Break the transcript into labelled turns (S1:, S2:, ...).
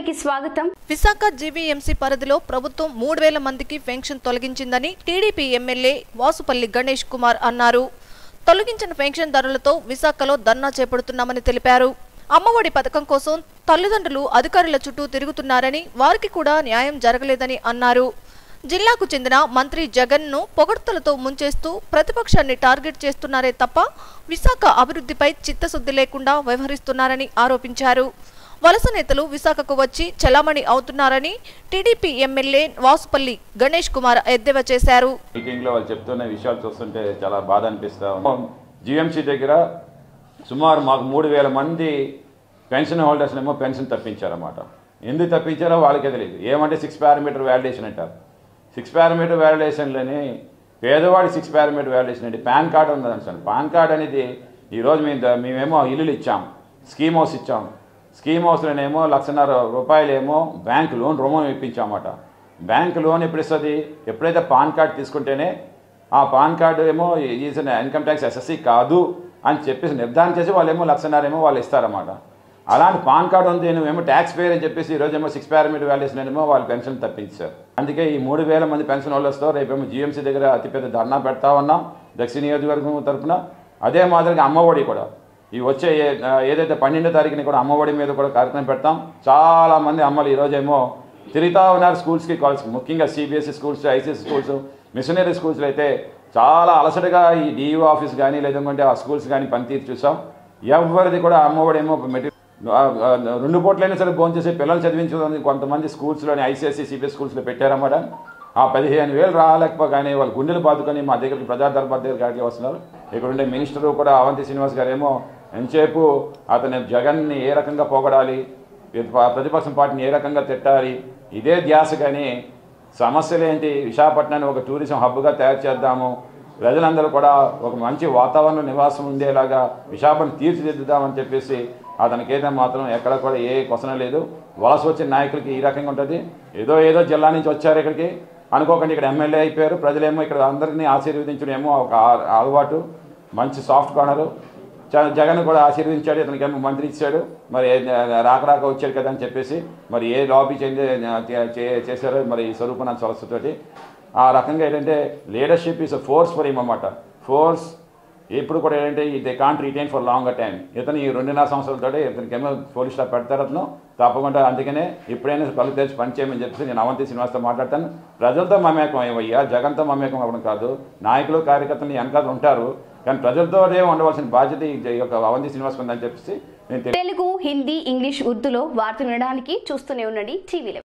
S1: ఛానల్కి స్వాగతం
S2: విశాఖ జీవీఎంసీ పరిధిలో ప్రభుత్వం మూడు వేల మందికి పెన్షన్ తొలగించిందని టీడీపీ ఎమ్మెల్యే వాసుపల్లి గణేష్ కుమార్ అన్నారు తొలగించిన పెన్షన్దారులతో విశాఖలో ధర్నా చేపడుతున్నామని తెలిపారు అమ్మఒడి పథకం కోసం తల్లిదండ్రులు అధికారుల చుట్టూ తిరుగుతున్నారని వారికి కూడా న్యాయం జరగలేదని అన్నారు జిల్లాకు చెందిన మంత్రి జగన్ ను పొగడ్తలతో ముంచేస్తూ ప్రతిపక్షాన్ని టార్గెట్ చేస్తున్నారే తప్ప విశాఖ అభివృద్ధిపై చిత్తశుద్ధి లేకుండా వ్యవహరిస్తున్నారని ఆరోపించారు వలస నేతలు విశాఖకు వచ్చి చలామణి అవుతున్నారని టీడీపీ ఎమ్మెల్యే వాసుపల్లి గణేష్ కుమార్ ఎద్దేవా చేశారు
S3: మీటింగ్లో వాళ్ళు చెప్తున్న విషయాలు చూస్తుంటే చాలా బాధ అనిపిస్తా ఉంది జిఎంసీ దగ్గర సుమారు మాకు మూడు వేల మంది పెన్షన్ హోల్డర్స్ ఏమో పెన్షన్ తప్పించారన్నమాట ఎందుకు తప్పించారో వాళ్ళకే తెలియదు ఏమంటే సిక్స్ పారామీటర్ వ్యాలిడేషన్ అంటారు సిక్స్ పారామీటర్ వ్యాలిడేషన్లని పేదవాడి సిక్స్ పారామీటర్ వ్యాలిడేషన్ అంటే పాన్ కార్డు ఉన్నదని సార్ పాన్ కార్డ్ అనేది ఈరోజు మేము ద- మేమేమో ఇల్లులు ఇచ్చాం స్కీమ్ హౌస్ ఇచ్చాం స్కీమ్ హౌస్లోనేమో లక్షన్నర రూపాయలేమో బ్యాంక్ లోన్ రుణం ఇప్పించామన్నమాట బ్యాంక్ లోన్ ఎప్పుడు ఇస్తుంది ఎప్పుడైతే పాన్ కార్డ్ తీసుకుంటేనే ఆ పాన్ కార్డు ఏమో ఈజ్ ఇన్కమ్ ట్యాక్స్ ఎస్ఎస్సి కాదు అని చెప్పేసి నిర్ధారణ చేసి వాళ్ళేమో లక్షన్నర ఏమో వాళ్ళు ఇస్తారన్నమాట అలాంటి పాన్ కార్డు ఉంది నువ్వేమో ట్యాక్స్ పేర్ అని చెప్పేసి ఈ రోజు ఏమో సిక్స్ పారామీటర్ వాల్యూషన్ ఏమో వాళ్ళు పెన్షన్ తప్పించారు అందుకే ఈ మూడు వేల మంది పెన్షన్ హోల్డర్స్తో రేపేమో జీఎంసీ దగ్గర అతిపెద్ద ధర్నా పెడతా ఉన్నాం దక్షిణ నియోజకవర్గం తరఫున అదే మాదిరిగా అమ్మఒడి కూడా ఈ వచ్చే ఏ- ఏదైతే పన్నెండో తారీఖుని కూడా అమ్మఒడి మీద కూడా కార్యక్రమం పెడతాం చాలా మంది అమ్మలు ఈరోజేమో తిరుగుతూ ఉన్నారు స్కూల్స్కి కాలేజ్ ముఖ్యంగా CBSE schools ICSE schools missionary స్కూల్స్లో అయితే చాలా అలసటగా ఈ డిఈఓ ఆఫీస్ కానీ లేదంటే ఆ స్కూల్స్ కానీ పనితీరు చూసాం ఎవరిది కూడా అమ్మఒడి ఏమో మెటీరియల్ రెండు పూట్లైనా సరే భోజనం చేసే పిల్లలు చదివించడానికి కొంతమంది స్కూల్స్లోని ఐసీఎస్సీ సిబిఎస్ స్కూల్స్లో పెట్టారన్నమాట ఆ పదిహేను వేలు రాలేకపోగానే వాళ్ళు గుండెలు బాదుకొని మా దగ్గరికి ప్రజా దర్బార్ దగ్గరికి అడిగి వస్తున్నారు ఇక్కడ ఉండే మినిస్టరు కూడా అవంతి శ్రీనివాస్ గారేమో ఎంతసేపు అతని జగన్ని ఏ రకంగా పోగడాలి ప్రతిప- ప్రతిపక్షం పార్టీని ఏ రకంగా తిట్టాలి ఇదే ధ్యాస కానీ సమస్యలు ఏంటి విశాఖపట్నాన్ని ఒక టూరిజం హబ్గా తయారు చేద్దాము ప్రజలందరూ కూడా ఒక మంచి వాతావరణ నివాసం ఉండేలాగా విశాఖపట్నం తీర్చిదిద్దుదామని చెప్పేసి అతనికి ఏదో మాత్రం ఎక్కడ కూడా ఏ క్వశ్చన లేదు వలస వచ్చిన నాయకులకి ఈ రకంగా ఉంటుంది ఏదో ఏదో జిల్లా నుంచి వచ్చారు ఇక్కడికి అనుకోకండి ఇక్కడ ఎమ్మెల్యే అయిపోయారు ప్రజలేమో ఇక్కడ అందరినీ ఆశీర్వదించడం ఏమో ఒక ఆ- అలవాటు మంచి సాఫ్ట్ కార్నరు జ- జగన్ కూడా ఆశీర్వదించాడు ఇతనికి ఏమో మంత్రి ఇచ్చాడు మరి ఏ- రాక రాక వచ్చాడు కదా అని చెప్పేసి మరి ఏ లాబీ చెంది చే- చేశారో మరి స్వరూపనాథ్ సరస్వతి ఆ రకంగా ఏంటంటే leadership is a force for him అన్నమాట ఫోర్స్ ఎప్పుడు కూడా ఏంటంటే they can't retain for long time ఇతను ఈ రెండున్నర సంవత్సరాలతో ఇతనికి ఏమో పోలీస్ స్టాఫ్ పెడతారు అతను తప్పకుండా అందుకనే ఎప్పుడైనా కళ్ళు తెరిచి పని చేయమని చెప్పేసి నేను అవంతి శ్రీనివాస్తో మాట్లాడతాను ప్రజలతో మమేకం ఏమయ్యా జగన్తో మమేకం అవ్వడం కాదు నాయకులు కార్యకర్తలు వెనకాల ఉంటారు కానీ ప్రజలతోనే ఉండవలసిన బాధ్యత ఈ యొక్క అవంతి శ్రీనివాస్ ఉందని చెప్పేసి నేను తెలియ
S1: తెలుగు హిందీ ఇంగ్లీష్ ఉర్దూలో వార్తలు వినడానికి చూస్తూనే ఉండండి టీవీలో